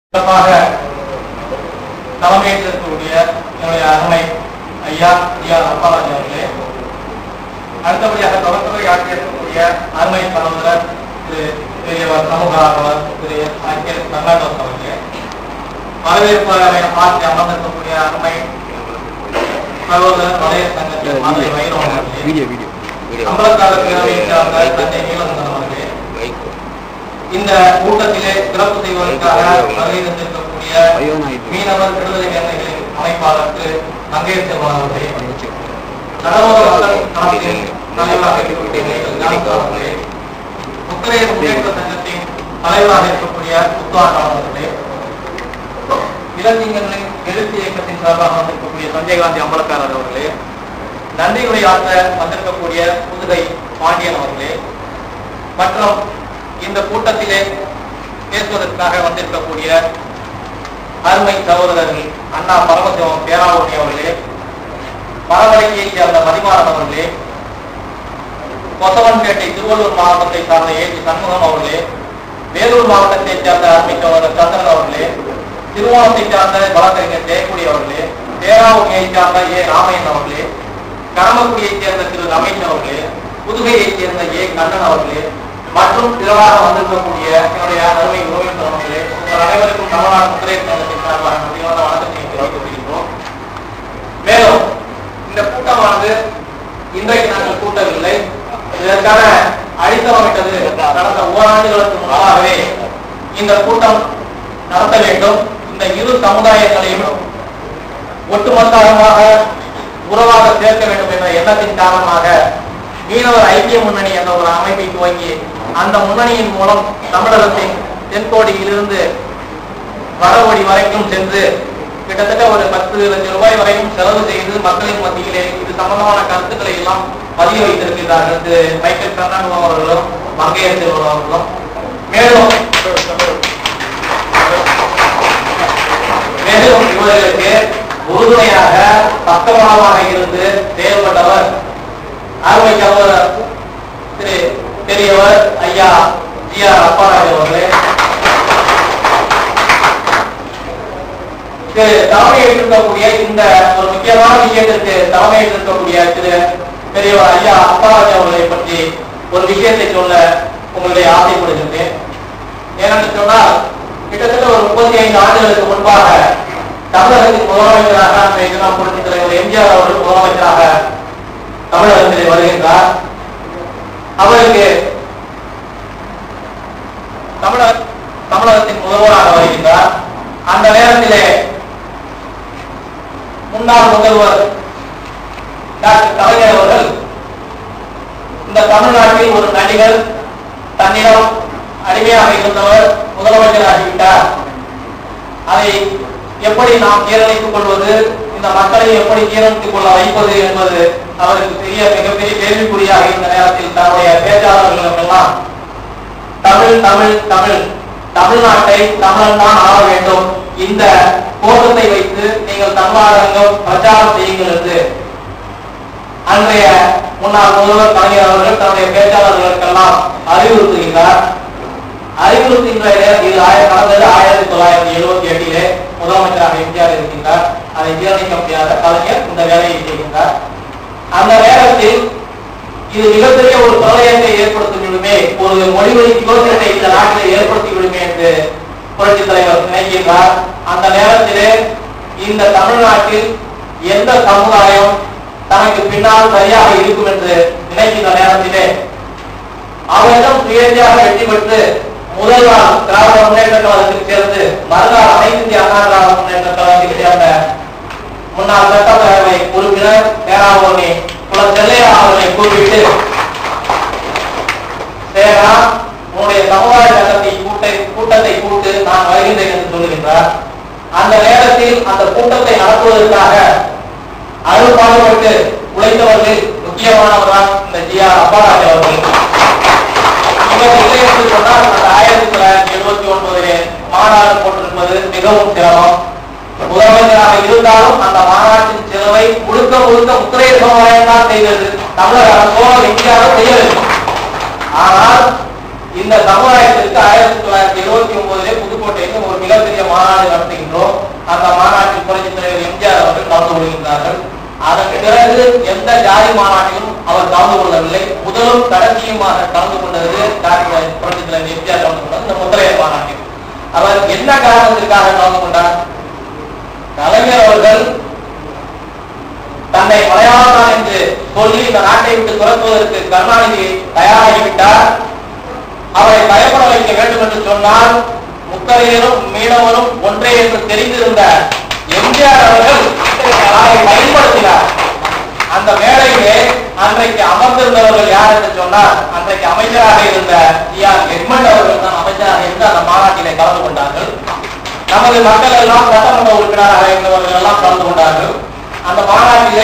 சிறப்பாக தலைமையேற்றிருக்கக்கூடிய என்னுடைய அருமை ஐயா ஐயா அப்பாராஜ் அவர்களே அடுத்தபடியாக தொடர்புரை ஆற்றியிருக்கக்கூடிய அருமை சகோதரர் திரு பெரியவர் சமூக ஆர்வலர் திரு ஐக்கிய கர்நாடக அவர்களே வரவேற்பு ஆற்றி அமர்ந்திருக்கக்கூடிய அருமை சகோதரர் வளைய சங்கத்தின் மதுரை வைரவன் அவர்களே வீடியோ வீடியோ வீடியோ அம்பலக்கார பேரவையை சார்ந்த தந்தை நீலகண்டன் அவர்களே மைக் இந்த கூட்டத்திலே சிறப்பு செய்வதற்காக வருகை தந்திருக்கக்கூடிய ஐயோ, நான் இது- மீனவர் விடுதலை வேலைகளின் அமைப்பாளர் திரு மங்கேஷ் செல்வன் அவர்களே கடலோர மக்கள் கழகத்தின் தலைவராக இருக்கக்கூடிய நீங்கள் ஞானசேகர் அவர்களே முத்திரையர் முன்னேற்ற சங்கத்தின் தலைவராக இருக்கக்கூடிய முத்துவாண்டம் அவர்களே இளஞ்சிங்கங்களின் எழுத்து இயக்கத்தின் சார்பாக வந்திருக்கக்கூடிய சஞ்சய் காந்தி அம்பலக்காரர் அவர்களே நன்றியுரை ஆற்ற வந்திருக்கக்கூடிய புதுகை பாண்டியன் அவர்களே மற்றும் இந்த கூட்டத்திலே பேசுவதற்காக வந்திருக்கக்கூடிய அருமை சகோதரர்கள் அண்ணா பரமசிவம் பேராவூர்ணி அவர்களே மரவழியை சேர்ந்த மதிமாறன் அவர்களே கொசவன்பேட்டை திருவள்ளூர் மாவட்டத்தை சார்ந்த ஏஜி சண்முகம் அவர்களே வேலூர் மாவட்டத்தை சேர்ந்த அருமை சகோதரர் சந்திரன் அவர்களே திருவோணத்தை சார்ந்த வழக்கறிஞர் ஜெயக்குடி அவர்களே பேராவூர்ணியை சார்ந்த ஏ ராமையன் அவர்களே கரமக்குடியைச் சேர்ந்த திரு ரமேஷ் அவர்களே புதுகையைச் சேர்ந்த ஏ கண்ணன் அவர்களே மற்றும் திரளாக வந்திருக்கக்கூடிய என்னுடைய அருமை கோவிந்தன் அவர்களே உங்கள் அனைவருக்கும் தமிழ்நாடு முத்திரை சங்கத்தின் சார்பாக நன்றியான வணக்கத்தை தெரிவித்துக் கொள்கின்றோம் மேலும் இந்த கூட்டமானது இன்றைக்கு நாங்கள் கூட்டவில்லை இதற்கான அடித்தளமிட்டது கடந்த ஓராண்டுகளுக்கு முன்பாகவே இந்த கூட்டம் நடத்த வேண்டும் இந்த இரு சமுதாயங்களையும் ஒட்டுமொத்தமாக உறவாக சேர்க்க வேண்டும் என்ற எண்ணத்தின் காரணமாக மீனவர் ஐக்கிய முன்னணி என்ற ஒரு அமைப்பை துவங்கி அந்த முன்னணியின் மூலம் தமிழகத்தின் தென்கோடியிலிருந்து வடகோடி வரைக்கும் சென்று கிட்டத்தட்ட ஒரு பத்து லட்சம் ரூபாய் வரைக்கும் செலவு செய்து மக்களின் மத்தியிலே இது சம்பந்தமான கருத்துக்களை எல்லாம் பதிய வைத்திருக்கிறார்கள் திரு மைக்கேல் பெர்னாண்டோ அவர்களும் மங்கையர் செல்வன் அவர்களும் மேலும் மேலும் இவர்களுக்கு உறுதுணையாக பக்கபலமாக இருந்து செயல்பட்டவர் அருமை சகோதரர் திரு பெரியவர் ஐயா ஜி ஆர் அப்பாராஜ் அவர்களே திரு தலைமையேற்றிருக்கக்கூடிய இந்த ஒரு முக்கியமான விஷயத்திற்கு தலைமையேற்றிருக்கக்கூடிய திரு பெரியவர் ஐயா அப்பாராஜ் அவர்களை பற்றி ஒரு விஷயத்தை சொல்ல உங்களுடைய ஆசைப்படுகின்றேன் ஏனென்று சொன்னால் கிட்டத்தட்ட ஒரு முப்பத்தி ஐந்து ஆண்டுகளுக்கு முன்பாக தமிழகத்தின் முதலமைச்சராக அன்றைய தினம் புரட்சித் தலைவர் எம்ஜிஆர் அவர்கள் முதலமைச்சராக தமிழகத்திலே வருகின்றார் அவருக்கு தமிழக தமிழகத்தின் முதல்வராக வருகின்றார் அந்த நேரத்திலே முன்னாள் முதல்வர் டாக்டர் கலைஞர் அவர்கள் இந்த தமிழ்நாட்டில் ஒரு நடிகர் தன்னிடம் அடிமையாக இருந்தவர் முதலமைச்சராகிவிட்டார் அதை எப்படி நாம் ஜீரணித்துக் கொள்வது இந்த மக்களை எப்படி ஜீரணித்துக் கொள்ள வைப்பது என்பது அவருக்கு பெரிய மிகப்பெரிய கேள்விக்குறியாக இந்த நேரத்தில் தன்னுடைய பேச்சாளர்களிடமெல்லாம் தமிழ் தமிழ் தமிழ் தமிழ்நாட்டை தமிழன் தான் ஆள வேண்டும் இந்த கோஷத்தை வைத்து நீங்கள் தமிழகம் பிரச்சாரம் செய்யுங்கள் என்று அன்றைய முன்னாள் முதல்வர் கலைஞர் அவர்கள் தன்னுடைய பேச்சாளர்களுக்கெல்லாம் அறிவுறுத்துகின்றார் அறிவுறுத்துகின்ற இது ஆய- நடந்தது ஆயிரத்தி தொள்ளாயிரத்தி எழுபத்தி எட்டிலே முதலமைச்சராக எம்ஜிஆர் இருக்கின்றார் அதை ஜீரணிக்க முடியாத கலைஞர் இந்த வேலையை செய்கின்றார் அந்த நேரத்தில் இது மிகப்பெரிய ஒரு பிரளயத்தை ஏற்படுத்தி விடுமே ஒரு மொழிவழி யோசனை இந்த நாட்டில் ஏற்படுத்தி விடுமே என்று புரட்சி தலைவர் நினைக்கின்றார் அந்த நேரத்திலே இந்த தமிழ்நாட்டில் எந்த சமுதாயம் தனக்கு பின்னால் சரியாக இருக்கும் என்று நினைக்கின்ற நேரத்திலே அவரிடம் சுயேட்சையாக வெற்றி பெற்று முதல் நாள் திராவிட முன்னேற்ற கழகத்தில் சேர்ந்து மறுநாள் அனைத்து இந்திய அண்ணா திராவிட முன்னேற்ற கழகத்தில் சேர்ந்த முன்னாள் சட்டப்பேரவை உறுப்பினர் பேராவூர்ணி குல செல்லையா அவர்களை கூப்பிட்டு சேரா உன்னுடைய சமுதாய சங்கத்தை கூட்டை கூட்டத்தை கூட்டு நான் வருகின்றேன் என்று சொல்லுகின்றார் அந்த நேரத்தில் அந்த கூட்டத்தை நடத்துவதற்காக அருள்பாடுபட்டு உழைத்தவர்கள் முக்கியமானவர் தான் இந்த ஜி ஆர் அப்பாராஜ் அவர்கள் இவர் இல்லை என்று சொன்னால் அந்த ஆயிரத்தி தொள்ளாயிரத்தி எழுபத்தி ஒன்பதிலே மாநாடு போட்டிருப்பது மிகவும் சிரமம் முதலமைச்சராக இருந்தாலும் அந்த மாநாட்டின் செலவை முழுக்க முழுக்க முத்திரையர் சமுதாயம் தான் செய்தது தமிழக அரசோ எங்கேயாரோ செய்யவில்லை ஆனால் இந்த சமுதாயத்திற்கு ஆயிரத்தி தொள்ளாயிரத்தி எழுபத்தி ஒன்பதிலே புதுக்கோட்டையில் ஒரு மிகப்பெரிய மாநாடு நடத்துகின்றோம் அந்த மாநாட்டில் புரட்சி தலைவர் எம்ஜிஆர் அவர்கள் கலந்து கொள்கின்றார்கள் அதன் பிறகு எந்த ஜாதி மாநாட்டிலும் அவர் கலந்து கொள்ளவில்லை முதலும் கடைசியுமாக கலந்து கொண்டது காரியம் புரட்சி தலைவர் எம்ஜிஆர் கலந்து கொண்டது இந்த முத்திரையர் மாநாட்டில் அவர் என்ன காரணத்திற்காக கலந்து கொண்டார் கலைஞர் அவர்கள் தன்னை மலையாளத்தான் என்று சொல்லி இந்த நாட்டை விட்டு துரத்துவதற்கு கருணாநிதி தயாராகிவிட்டார் அவரை பயப்பட வைக்க வேண்டும் என்று சொன்னால் முத்தரையரும் மீனவரும் ஒன்றே என்று தெரிந்திருந்த எம்ஜிஆர் அவர்கள் அதை பயன்படுத்தினார் அந்த மேடையிலே அன்றைக்கு அமர்ந்திருந்தவர்கள் யார் என்று சொன்னால் அன்றைக்கு அமைச்சராக இருந்த டி ஆர் எட்மண்ட் அவர்கள் தான் அமைச்சராக இருந்து அந்த மாநாட்டிலே கலந்து கொண்டார்கள் நமது மக்கள் எல்லாம் சட்டமன்ற உறுப்பினராக இருந்தவர்கள் எல்லாம் கலந்து கொண்டார்கள் அந்த மாநாட்டிலே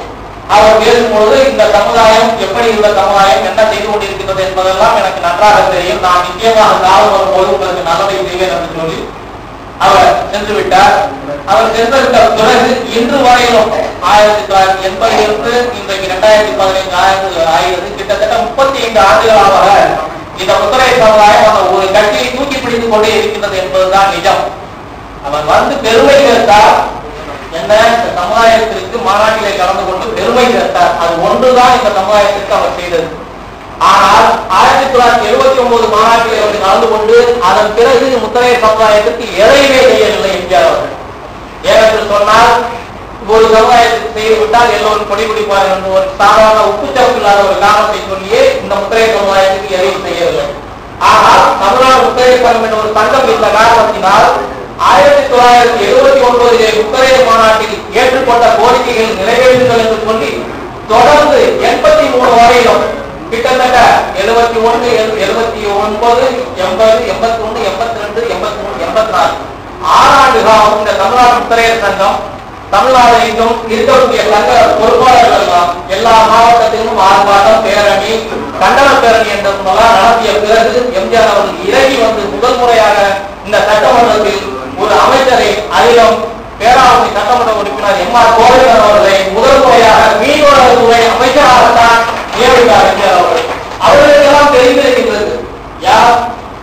அவர் பேசும்பொழுது இந்த சமுதாயம் எப்படி உள்ள சமுதாயம் என்ன செய்து கொண்டிருக்கிறது என்பதெல்லாம் எனக்கு நன்றாக தெரியும் நான் நிச்சயமாக காலம் வரும்போது உங்களுக்கு நல்லதை செய்வேன் என்று சொல்லி அவர் சென்று விட்டார் அவர் சென்றுவிட்ட பிறகு இன்று வரையிலும் ஆயிரத்தி தொள்ளாயிரத்தி எண்பதிலிருந்து இன்றைக்கு இரண்டாயிரத்தி பதினைந்து ஆயிரத்தி ஆயிரத்தி கிட்டத்தட்ட முப்பத்தி ஐந்து ஆண்டுகளாக இந்த முத்திரை சமுதாயம் அந்த ஒரு கட்சியை தூக்கி பிடித்துக் கொண்டே இருக்கின்றது என்பதுதான் நிஜம் அவர் வந்து பெருமை சேர்த்தார் என்ன இந்த சமுதாயத்திற்கு மாநாட்டிலே கலந்து கொண்டு பெருமை சேர்த்தார் அது ஒன்றுதான் இந்த சமுதாயத்திற்கு அவர் செய்தது ஆனால் ஆயிரத்தி தொள்ளாயிரத்தி எழுபத்தி ஒன்பது மாநாட்டில் அவர் கலந்து கொண்டு அதன் பிறகு முத்தரைய சமுதாயத்திற்கு எதையுமே செய்யவில்லை எம்ஜிஆர் அவர்கள் ஏனென்று சொன்னால் ஒரு சமுதாயத்துக்கு செய்து விட்டால் எல்லோரும் கொடி பிடிப்பார்கள் என்று ஒரு சாதாரண உப்புச்சப்பு இல்லாத ஒரு காரணத்தை சொல்லியே இந்த முத்திரை சமுதாயத்துக்கு எதையும் செய்யவில்லை ஆனால் தமிழ்நாடு முத்திரை சங்கம் என்ற ஒரு சங்கம் இந்த காரணத்தினால் ஆயிரத்தி தொள்ளாயிரத்தி எழுபத்தி ஒன்பதிலே முத்தரைய மாநாட்டில் ஏற்றுக்கொண்ட கோரிக்கைகள் நிறைவேற்றுங்கள் என்று சொல்லி தொடர்ந்து எண்பத்தி மூணு வரையிலும் கிட்டத்தட்ட எழுபத்தி ஒன்று எழுபத்தி ஒன்பது எண்பது எண்பத்தி ஒன்று எண்பத்தி ரெண்டு எண்பத்தி மூணு எண்பத்தி நாலு ஆறாண்டு காலம் இந்த தமிழ்நாடு முத்தரையர் சங்கம் தமிழ்நாடு எங்கும் இருக்கக்கூடிய சங்க பொறுப்பாளர்கள் எல்லாம் எல்லா மாவட்டத்திலும் ஆர்ப்பாட்டம் பேரணி கண்டன பேரணி என்றெல்லாம் நடத்திய பிறகு எம்ஜிஆர் அவர்கள் இறங்கி வந்து முதல் முறையாக இந்த சட்டமன்றத்தில் ஒரு அமைச்சரை அதிலும் பேராவணி சட்டமன்ற உறுப்பினர் எம் ஆர் கோவிந்தன் அவர்களை முதல் முறையாக மீனவரத்துறை அமைச்சராகத்தான் நியமித்தார் எம்ஜிஆர் அவர்கள் அவர்களுக்கெல்லாம் தெரிந்திருக்கின்றது யார்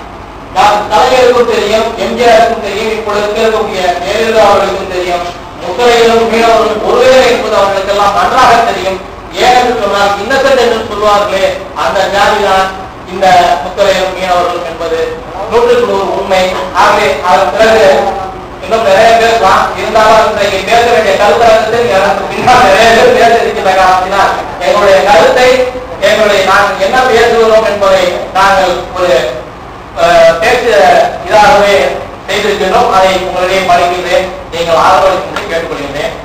நான் தலைவருக்கும் தெரியும் எம்ஜிஆருக்கும் தெரியும் இப்பொழுது இருக்கக்கூடிய ஜெயலலிதா அவர்களுக்கும் தெரியும் முத்தரையிலும் மீனவர்களும் ஒருவேளை என்பது அவர்களுக்கெல்லாம் நன்றாக தெரியும் ஏனென்று சொன்னால் இன்னசென்ட் என்று சொல்வார்களே அந்த ஜாதிதான் இந்த முத்தரையிலும் மீனவர்களும் என்பது நூற்றுக்கு நூறு உண்மை ஆகவே அதன் பிறகு இன்னும் நிறைய பேசலாம் இருந்தாலும் இன்றைக்கு பேச வேண்டிய கருத்தரங்கத்தில் எனக்கு பின்னால் நிறைய பேர் பேச இருக்கின்ற காரணத்தினால் எங்களுடைய கருத்தை எங்களுடைய நாங்கள் என்ன பேசுகிறோம் என்பதை நாங்கள் ஒரு அஹ், பேச்சு இதாகவே செய்திருக்கின்றோம் அதை உங்களிடையே படிக்கின்றேன் நீங்கள் ஆதரவளிக்கும்படி கேட்டுக்கொள்கின்றேன்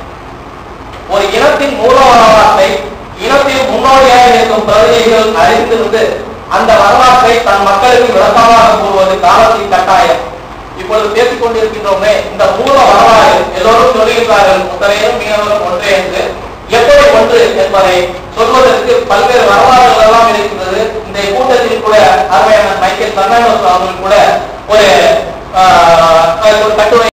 ஒரு இனத்தின் மூல வரலாற்றை இனத்தின் முன்னோடியாக இருக்கும் பிரதிநிதிகள் அறிந்திருந்து அந்த வரலாற்றை தன் மக்களுக்கு விளக்கமாக கூறுவது காலத்தின் கட்டாயம் இப்பொழுது பேசிக் கொண்டிருக்கின்றோமே இந்த மூல வரலாறு எல்லோரும் சொல்லுகின்றார்கள் முத்தரையும் மீனவரும் ஒன்றே என்று எப்படி ஒன்று என்பதை சொல்வதற்கு பல்வேறு வரலாறுகள் எல்லாம் இருக்கின்றது இந்த கூட்டத்தில் கூட அருமையான மைக்கேல் பெர்னாண்டோஸ் அவர்கள் கூட ஒரு ஆஹ், ஒரு கட்டுரை